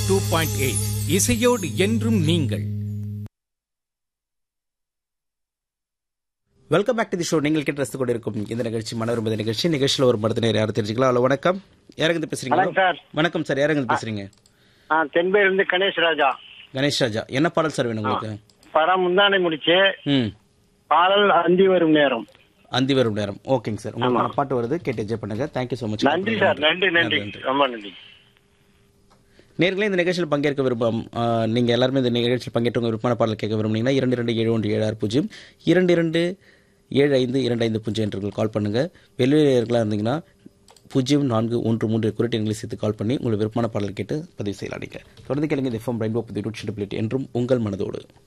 Two point eight இசையோடு என்றும் நீங்கள் welcome back to the show நீங்கள் கேட்டு ரசித்து கொண்டிருக்கும் இந்த நிகழ்ச்சி மனோரம்பத நிகழ்ச்சி நிகழ்ச்சியில் ஒரு மருத்துவர் யாரும் தெரிஞ்சுக்கலாம் ஹலோ வணக்கம் யாருங்க பேசுறீங்க வணக்கம் சார். வணக்கம் சார் யாருங்க பேசுறீங்க ஆ தென்பேருந்து கணேஷ் ராஜா கணேஷ் ராஜா என்ன பாடல் சார் வேணும் உங்களுக்கு படம் முந்தானை முடிச்சு ம் பாடல் அந்தி வரும் நேரம் அந்தி வரும் நேரம் ஓகேங்க சார் உங்களுக்கு பாட்டு வருது கேட்டு என்ஜாய் பண்ணுங்க தேங்க்யூ ஸோ மச் நன்றி சார் நன்றி நன்றி ரொம்ப நன்றி நேர்களே இந்த நிகழ்ச்சியில் பங்கேற்க விருப்பம் ஆ, நீங்க எல்லாருமே இந்த நிகழ்ச்சியில் பங்கேற்று உங்க விருப்பமான பாடல் கேட்க விரும்புனீங்கன்னா இரண்டு இரண்டு ஏழு ஒன்று ஏழு ஆறு பூஜ்ஜியம் இரண்டு இரண்டு ஏழு ஐந்து இரண்டு ஐந்து பூஜ்ஜியம் என்று கால் பண்ணுங்க வெளியிலேர்களாக இருந்தீங்கன்னா பூஜ்ஜியம் நான்கு ஒன்று மூன்று குறிட்டு எங்களை சேர்த்து கால் பண்ணி உங்களுக்கு விருப்பமான பாடல் கேட்டு பதிவு செய்யலாம் நீங்க தொடர்ந்து கேளுங்க இது எஃப்எம் ரெயின்போ புதிய என்றும் உங்கள் மனதோடு